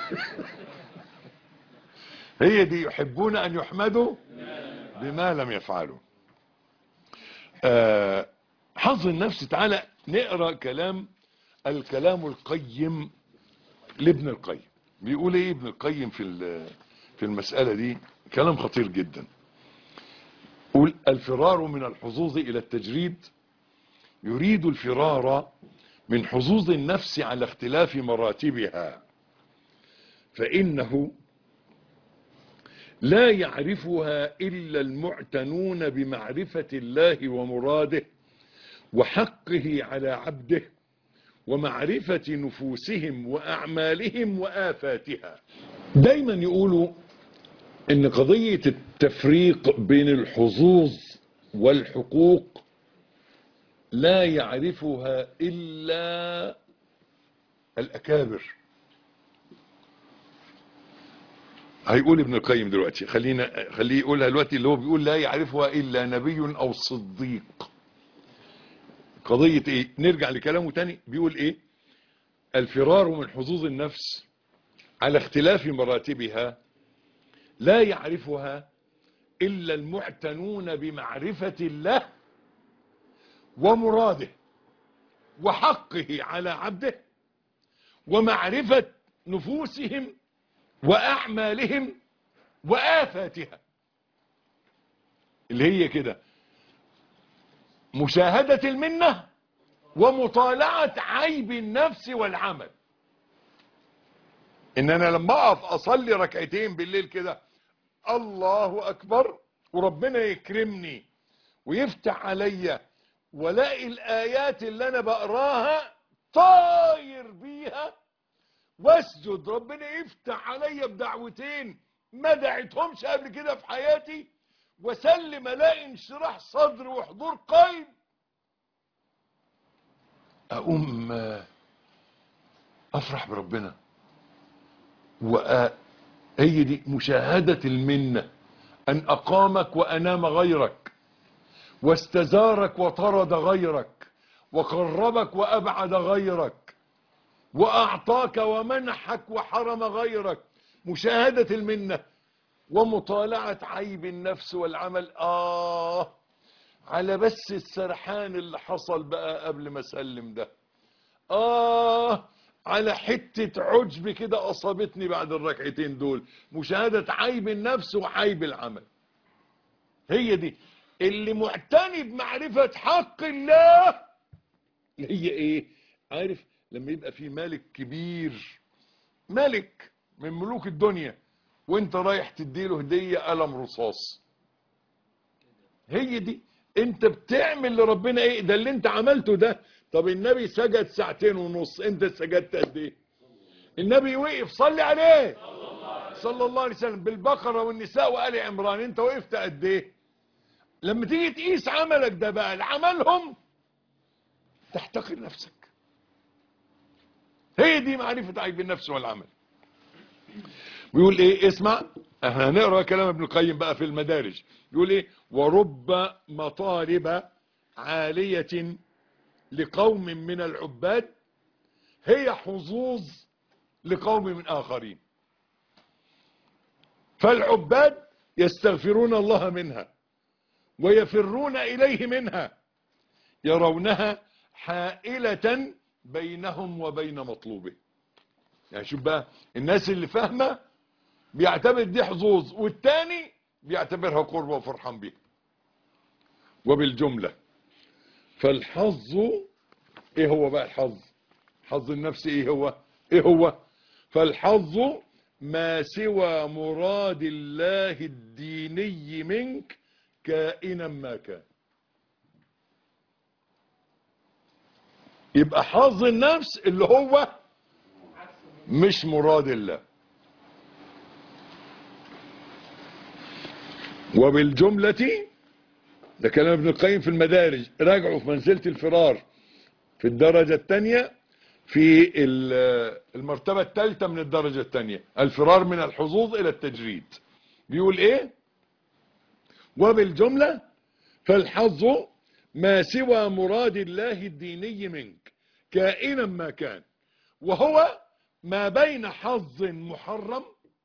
هي دي يحبون ان يحمدوا بما لم يفعلوا آه، حظ النفس تعالى نقرا كلام الكلام القيم لابن القيم بيقول ايه ابن القيم في ال- في المساله دي كلام خطير جدا قول الفرار من الحظوظ الى التجريد يريد الفرار من حظوظ النفس على اختلاف مراتبها فإنه لا يعرفها إلا المعتنون بمعرفة الله ومراده وحقه على عبده ومعرفة نفوسهم وأعمالهم وآفاتها دايما يقولوا إن قضية التفريق بين الحظوظ والحقوق لا يعرفها إلا الأكابر هيقول ابن القيم دلوقتي خلينا خليه يقولها دلوقتي اللي هو بيقول لا يعرفها إلا نبي أو صديق قضية إيه نرجع لكلامه تاني بيقول إيه الفرار من حظوظ النفس على اختلاف مراتبها لا يعرفها إلا المعتنون بمعرفة الله ومراده وحقه على عبده ومعرفة نفوسهم وأعمالهم وآفاتها اللي هي كده مشاهدة المنة ومطالعة عيب النفس والعمل ان انا لما اقف اصلي ركعتين بالليل كده الله اكبر وربنا يكرمني ويفتح عليا والاقي الايات اللي انا بقراها طاير بيها واسجد ربنا يفتح عليا بدعوتين ما دعيتهمش قبل كده في حياتي وسلم الاقي انشراح صدر وحضور قلب اقوم آه، افرح بربنا وهي دي مشاهدة المنة ان اقامك وانام غيرك واستزارك وطرد غيرك وقربك وابعد غيرك واعطاك ومنحك وحرم غيرك مشاهدة المنة ومطالعة عيب النفس والعمل آه على بس السرحان اللي حصل بقى قبل ما اسلم ده آه على حتة عجب كده أصابتني بعد الركعتين دول مشاهدة عيب النفس وعيب العمل هي دي اللي معتني بمعرفة حق الله هي ايه عارف لما يبقى في ملك كبير ملك من ملوك الدنيا وانت رايح تديله هدية قلم رصاص هي دي انت بتعمل لربنا ايه ده اللي انت عملته ده طب النبي سجد ساعتين ونص انت سجدت قد ايه النبي وقف صلي عليه صلى الله عليه وسلم بالبقرة والنساء وآل عمران انت وقفت قد ايه لما تيجي تقيس عملك ده بقى لعملهم تحتقر نفسك هي دي معرفة عيب النفس والعمل بيقول ايه اسمع احنا هنقرا كلام ابن القيم بقى في المدارج يقول ايه ورب مطالب عالية لقوم من العباد هي حظوظ لقوم من آخرين فالعباد يستغفرون الله منها ويفرون إليه منها يرونها حائلة بينهم وبين مطلوبه يعني شوف بقى الناس اللي فاهمة بيعتبر دي حظوظ والتاني بيعتبرها قربة وفرحان بيها وبالجملة فالحظ ايه هو بقى الحظ حظ النفس ايه هو ايه هو فالحظ ما سوى مراد الله الديني منك كائنا ما كان يبقى حظ النفس اللي هو مش مراد الله وبالجملة ده كلام ابن القيم في المدارج راجعوا في منزلة الفرار في الدرجة الثانية في ال- المرتبة الثالثة من الدرجة الثانية الفرار من الحظوظ إلى التجريد بيقول إيه وبالجملة فالحظ ما سوى مراد الله الديني منك كائنا ما كان وهو ما بين حظ محرم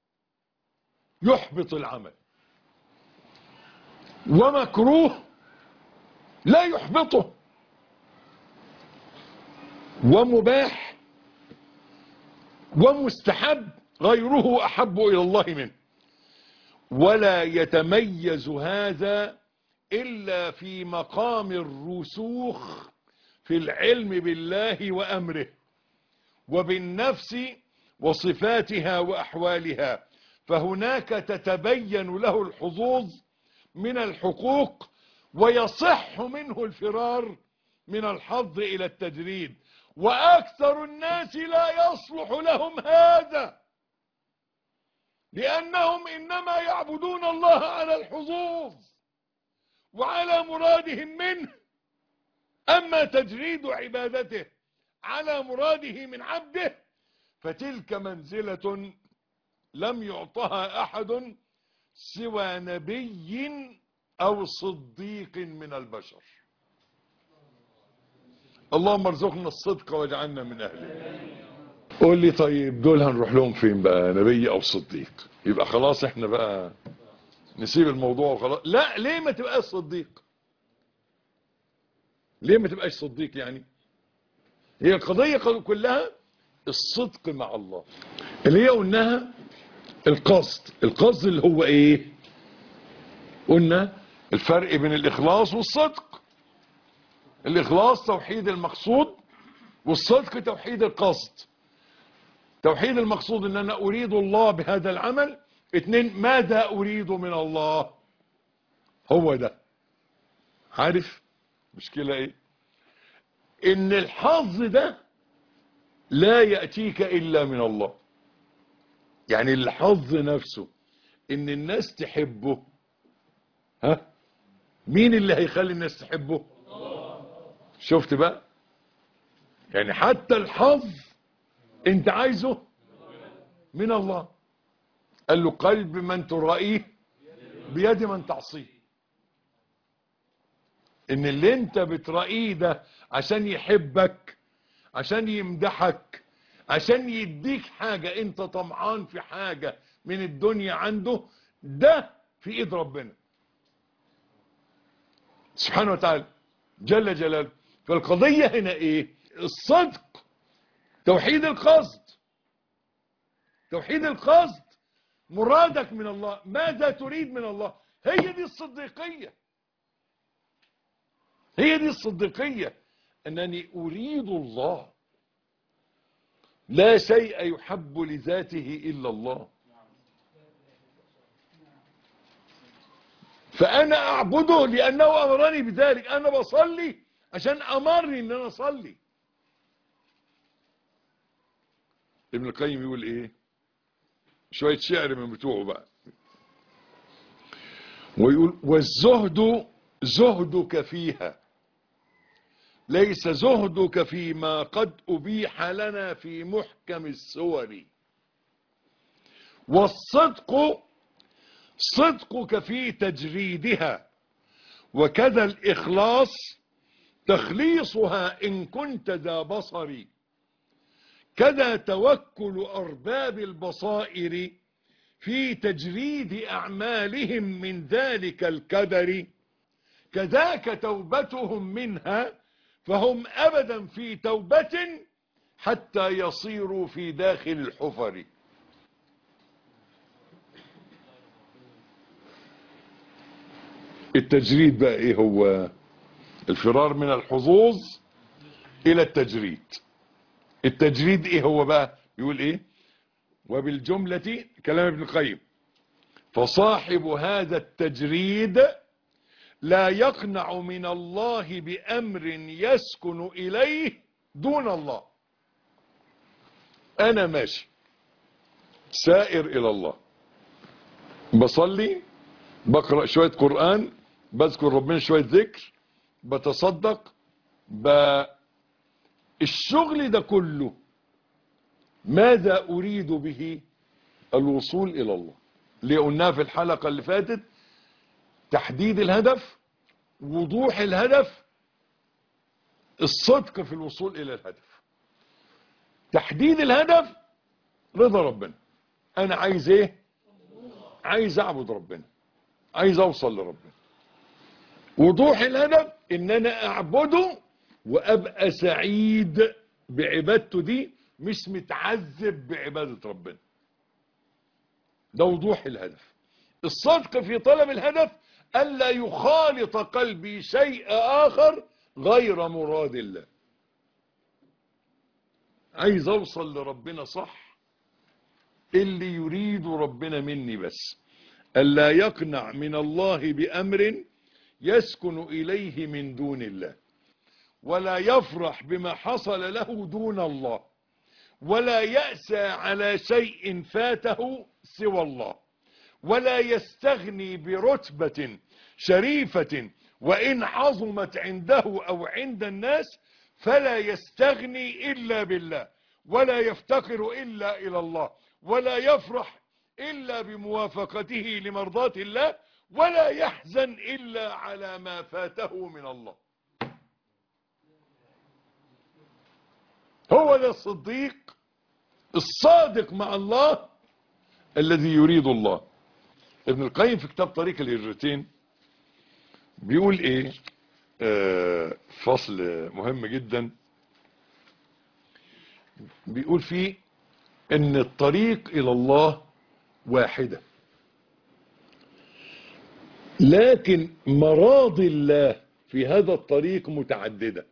يحبط العمل ومكروه لا يحبطه ومباح ومستحب غيره أحب إلى الله منه ولا يتميز هذا إلا في مقام الرسوخ في العلم بالله وأمره وبالنفس وصفاتها وأحوالها فهناك تتبين له الحظوظ من الحقوق ويصح منه الفرار من الحظ إلى التجريد وأكثر الناس لا يصلح لهم هذا لأنهم إنما يعبدون الله على الحظوظ وعلى مرادهم منه أما تجريد عبادته على مراده من عبده فتلك منزلة لم يعطها أحد سوى نبي أو صديق من البشر اللهم ارزقنا الصدق واجعلنا من أهله قول لي طيب دول هنروح لهم فين بقى نبي أو صديق يبقى خلاص احنا بقى نسيب الموضوع وخلاص لا ليه ما تبقاش صديق ليه ما تبقاش صديق يعني هي القضية كلها الصدق مع الله اللي هي قلناها القصد القصد اللي هو ايه قلنا الفرق بين الاخلاص والصدق الاخلاص توحيد المقصود والصدق توحيد القصد توحيد المقصود ان انا اريد الله بهذا العمل اتنين ماذا اريد من الله هو ده عارف مشكلة ايه ان الحظ ده لا يأتيك الا من الله يعني الحظ نفسه ان الناس تحبه ها مين اللي هيخلي الناس تحبه شفت بقى يعني حتى الحظ انت عايزه من الله قال له قلب من ترائيه بيد من تعصيه ان اللي انت بترائيه ده عشان يحبك عشان يمدحك عشان يديك حاجة انت طمعان في حاجة من الدنيا عنده ده في ايد ربنا سبحانه وتعالى جل جلاله فالقضية هنا ايه الصدق توحيد القصد توحيد القصد مرادك من الله ماذا تريد من الله هي دي الصديقية هي دي الصديقية انني اريد الله لا شيء يحب لذاته إلا الله فأنا أعبده لأنه أمرني بذلك أنا بصلي عشان أمرني أن أنا أصلي ابن القيم يقول إيه شوية شعر من بتوعه بقى ويقول والزهد زهدك فيها ليس زهدك فيما قد أبيح لنا في محكم السور والصدق صدقك في تجريدها وكذا الإخلاص تخليصها إن كنت ذا بصر كذا توكل أرباب البصائر في تجريد أعمالهم من ذلك الكدر كذاك توبتهم منها فهم أبدا في توبة حتى يصيروا في داخل الحفر التجريد بقى ايه هو الفرار من الحظوظ الى التجريد التجريد ايه هو بقى يقول ايه وبالجملة كلام ابن القيم فصاحب هذا التجريد لا يقنع من الله بأمر يسكن إليه دون الله أنا ماشي سائر إلى الله بصلي بقرأ شوية قرآن بذكر ربنا شوية ذكر بتصدق ب... الشغل ده كله ماذا أريد به الوصول إلى الله اللي قلناه في الحلقة اللي فاتت تحديد الهدف وضوح الهدف الصدق في الوصول إلى الهدف تحديد الهدف رضا ربنا أنا عايز إيه عايز أعبد ربنا عايز أوصل لربنا وضوح الهدف إن أنا أعبده وأبقى سعيد بعبادته دي مش متعذب بعبادة ربنا ده وضوح الهدف الصدق في طلب الهدف ألا يخالط قلبي شيء آخر غير مراد الله عايز أوصل لربنا صح اللي يريد ربنا مني بس ألا يقنع من الله بأمر يسكن إليه من دون الله ولا يفرح بما حصل له دون الله ولا يأسى على شيء فاته سوى الله ولا يستغني برتبة شريفة وإن عظمت عنده أو عند الناس فلا يستغني إلا بالله ولا يفتقر إلا إلى الله ولا يفرح إلا بموافقته لمرضاة الله ولا يحزن إلا على ما فاته من الله هو ده الصديق الصادق مع الله الذي يريد الله ابن القيم في كتاب طريق الهجرتين بيقول ايه آه فصل مهم جدا بيقول فيه ان الطريق الى الله واحدة لكن مراضي الله في هذا الطريق متعددة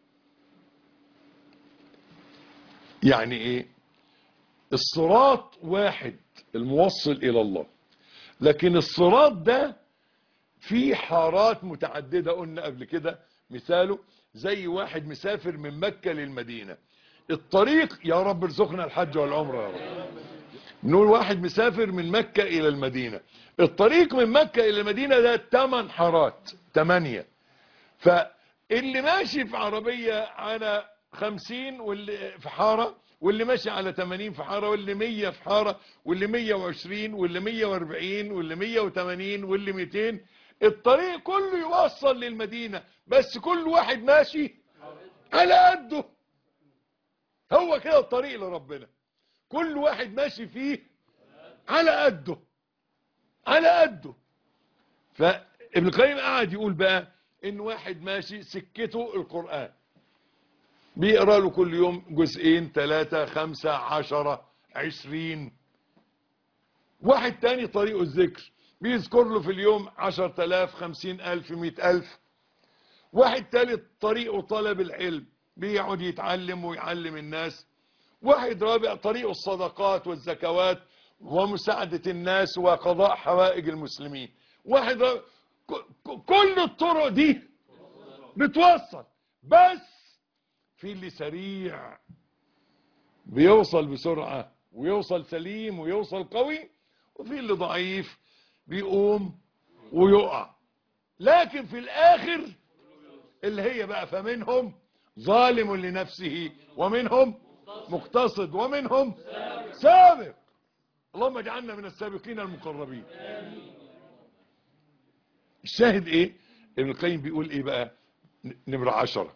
يعني ايه الصراط واحد الموصل الى الله لكن الصراط ده فيه حارات متعددة قلنا قبل كده مثاله زي واحد مسافر من مكة للمدينة الطريق يا رب ارزقنا الحج والعمرة يا رب نقول واحد مسافر من مكة الى المدينة الطريق من مكة الى المدينة ده 8 حارات 8 فاللي ماشي في عربية على 50 واللي في حارة واللي ماشي على 80 في حارة واللي 100 في حارة واللي 120 واللي 140 واللي 180 واللي 200 الطريق كله يوصل للمدينة بس كل واحد ماشي على قده هو كده الطريق لربنا كل واحد ماشي فيه على قده على قده فابن القيم قاعد يقول بقى ان واحد ماشي سكته القرآن بيقرأ له كل يوم جزئين ثلاثة خمسة عشرة عشرين واحد تاني طريقه الذكر بيذكر له في اليوم عشر تلاف خمسين ألف مئة ألف واحد تالت طريقه طلب العلم بيقعد يتعلم ويعلم الناس واحد رابع طريقه الصدقات والزكوات ومساعدة الناس وقضاء حوائج المسلمين واحد رابع كل الطرق دي بتوصل بس في اللي سريع بيوصل بسرعة ويوصل سليم ويوصل قوي وفي اللي ضعيف بيقوم ويقع لكن في الاخر اللي هي بقى فمنهم ظالم لنفسه ومنهم مقتصد ومنهم سابق اللهم اجعلنا من السابقين المقربين الشاهد ايه ابن القيم بيقول ايه بقى نمرة عشرة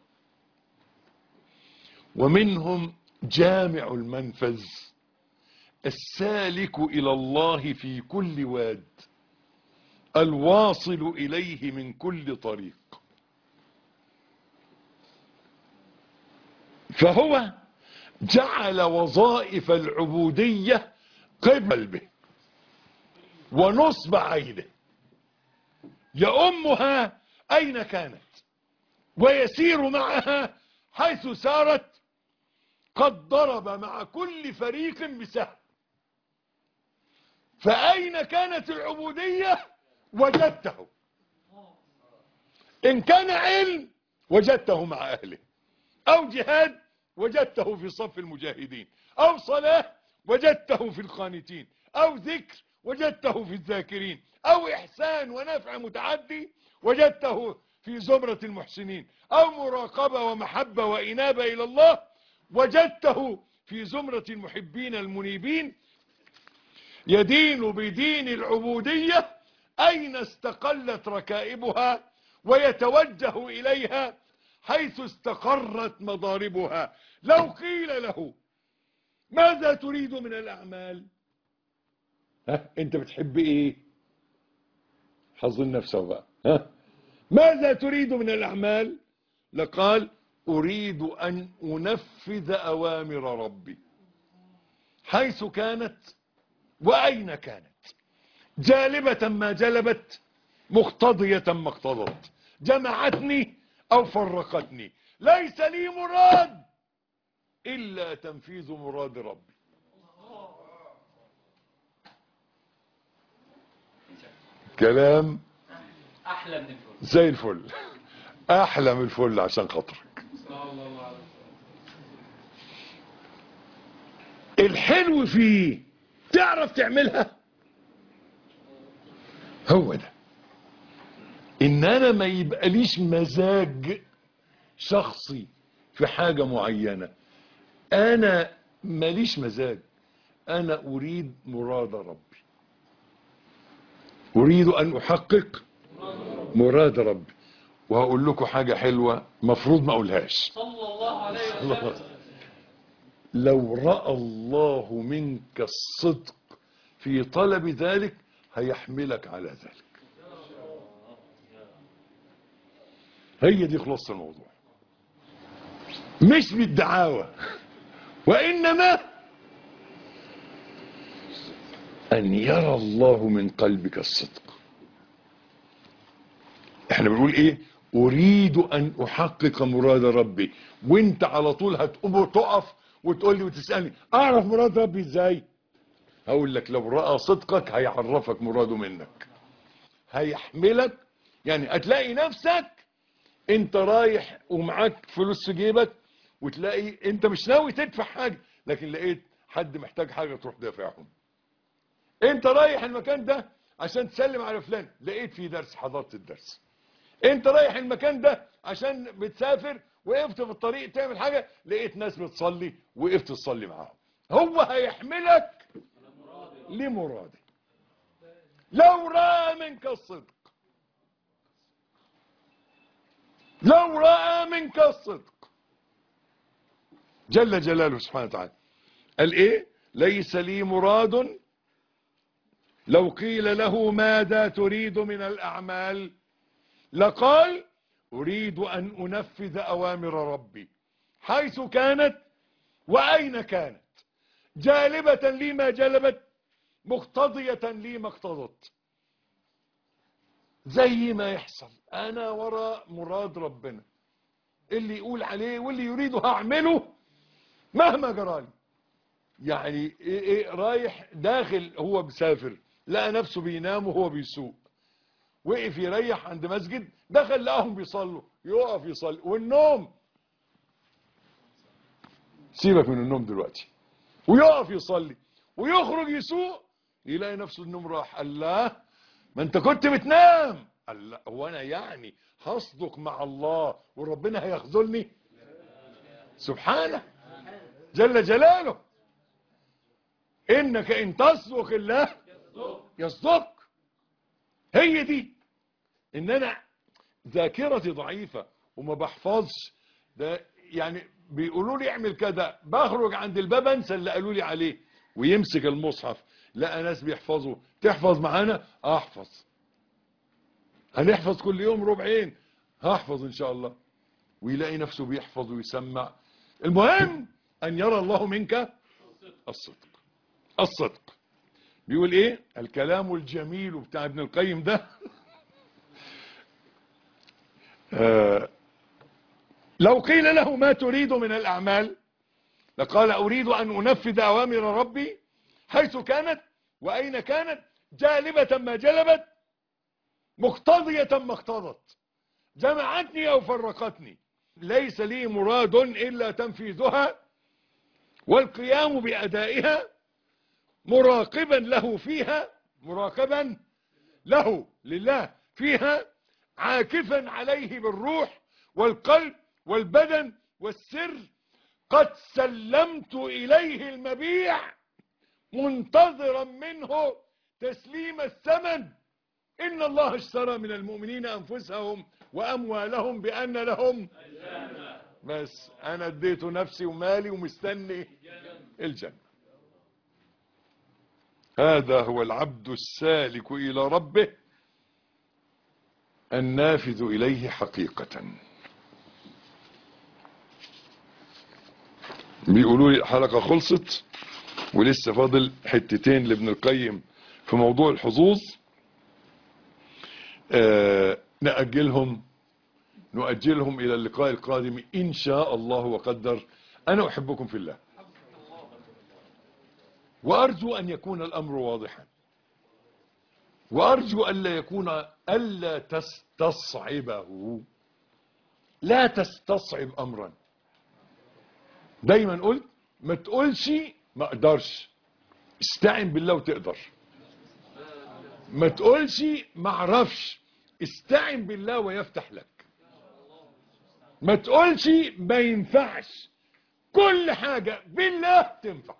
ومنهم جامع المنفذ السالك الى الله في كل واد الواصل اليه من كل طريق فهو جعل وظائف العبودية قبل به ونصب عينه يأمها أين كانت ويسير معها حيث سارت قد ضرب مع كل فريق بسهم فأين كانت العبودية وجدته إن كان علم وجدته مع أهله أو جهاد وجدته في صف المجاهدين أو صلاة وجدته في القانتين أو ذكر وجدته في الذاكرين أو إحسان ونفع متعدي وجدته في زمرة المحسنين أو مراقبة ومحبة وإنابة إلى الله وجدته في زمرة المحبين المنيبين يدين بدين العبودية أين استقلت ركائبها ويتوجه إليها حيث استقرت مضاربها لو قيل له ماذا تريد من الأعمال ها انت بتحب ايه حظ نفسه بقى ها ماذا تريد من الأعمال لقال أريد أن أنفذ أوامر ربي حيث كانت وأين كانت جالبة ما جلبت مقتضية ما اقتضت جمعتني أو فرقتني ليس لي مراد إلا تنفيذ مراد ربي كلام احلى من الفل زي الفل أحلى من الفل عشان خاطرك صلى الله عليه وسلم الحلو فيه تعرف تعملها هو ده ان انا ما يبقاليش مزاج شخصي في حاجة معينة انا ماليش مزاج انا اريد مراد ربي اريد ان احقق مراد ربي وهقول لكم حاجة حلوة مفروض ما اقولهاش صلى الله عليه وسلم لو رأى الله منك الصدق في طلب ذلك هيحملك على ذلك هي دي خلاصة الموضوع مش بالدعاوى وإنما أن يرى الله من قلبك الصدق احنا بنقول ايه اريد ان احقق مراد ربي وانت على طول هتقوم وتقف وتقول لي وتسالني اعرف مراد ربي ازاي هقول لك لو راى صدقك هيعرفك مراده منك هيحملك يعني هتلاقي نفسك انت رايح ومعاك فلوس في جيبك وتلاقي انت مش ناوي تدفع حاجه لكن لقيت حد محتاج حاجه تروح دافعهم انت رايح المكان ده عشان تسلم على فلان لقيت في درس حضرت الدرس انت رايح المكان ده عشان بتسافر وقفت في الطريق تعمل حاجة لقيت ناس بتصلي وقفت تصلي معاهم هو هيحملك لمراده لو رأى منك الصدق لو رأى منك الصدق جل جلاله سبحانه وتعالى قال ايه ليس لي مراد لو قيل له ماذا تريد من الأعمال لقال أريد أن أنفذ أوامر ربي حيث كانت وأين كانت جالبة لي ما جلبت مقتضية لي ما اقتضت زي ما يحصل أنا وراء مراد ربنا اللي يقول عليه واللي يريده هعمله مهما جرالي يعني إيه إيه رايح داخل هو مسافر لقى نفسه بينام وهو بيسوق وقف يريح عند مسجد دخل لقاهم بيصلوا يقف يصلي والنوم سيبك من النوم دلوقتي ويقف يصلي ويخرج يسوق يلاقي نفسه النوم راح الله ما انت كنت بتنام الله هو انا يعني هصدق مع الله وربنا هيخذلني سبحانه جل جلاله انك ان تصدق الله يصدق هي دي ان انا ذاكرتي ضعيفة وما بحفظش ده يعني بيقولوا لي اعمل كده بخرج عند الباب انسى اللي قالوا لي عليه ويمسك المصحف لقى ناس بيحفظوا تحفظ معانا احفظ هنحفظ كل يوم ربعين هحفظ ان شاء الله ويلاقي نفسه بيحفظ ويسمع المهم ان يرى الله منك الصدق الصدق بيقول ايه الكلام الجميل بتاع ابن القيم ده آه لو قيل له ما تريد من الأعمال لقال أريد أن أنفذ أوامر ربي حيث كانت وأين كانت جالبة ما جلبت مقتضية ما اقتضت جمعتني أو فرقتني ليس لي مراد إلا تنفيذها والقيام بأدائها مراقبا له فيها مراقبا له لله فيها عاكفا عليه بالروح والقلب والبدن والسر قد سلمت إليه المبيع منتظرا منه تسليم الثمن إن الله اشترى من المؤمنين أنفسهم وأموالهم بأن لهم بس أنا اديت نفسي ومالي ومستني الجنة هذا هو العبد السالك إلى ربه النافذ إليه حقيقة بيقولوا لي الحلقة خلصت ولسه فاضل حتتين لابن القيم في موضوع الحظوظ آه نأجلهم نؤجلهم إلى اللقاء القادم إن شاء الله وقدر أنا أحبكم في الله وأرجو أن يكون الأمر واضحا وأرجو ألا يكون ألا تستصعبه لا تستصعب أمرا دايما قلت ما تقولش ما اقدرش استعن بالله وتقدر ما تقولش ما اعرفش استعن بالله ويفتح لك ما تقولش ما ينفعش كل حاجة بالله تنفع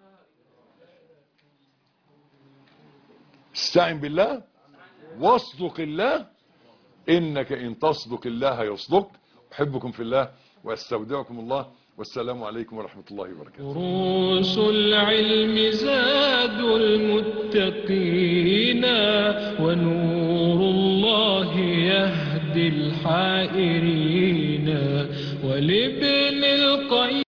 استعن بالله واصدق الله انك ان تصدق الله يصدق احبكم في الله واستودعكم الله والسلام عليكم ورحمة الله وبركاته دروس العلم زاد المتقين ونور الله يهدي الحائرين ولابن القيم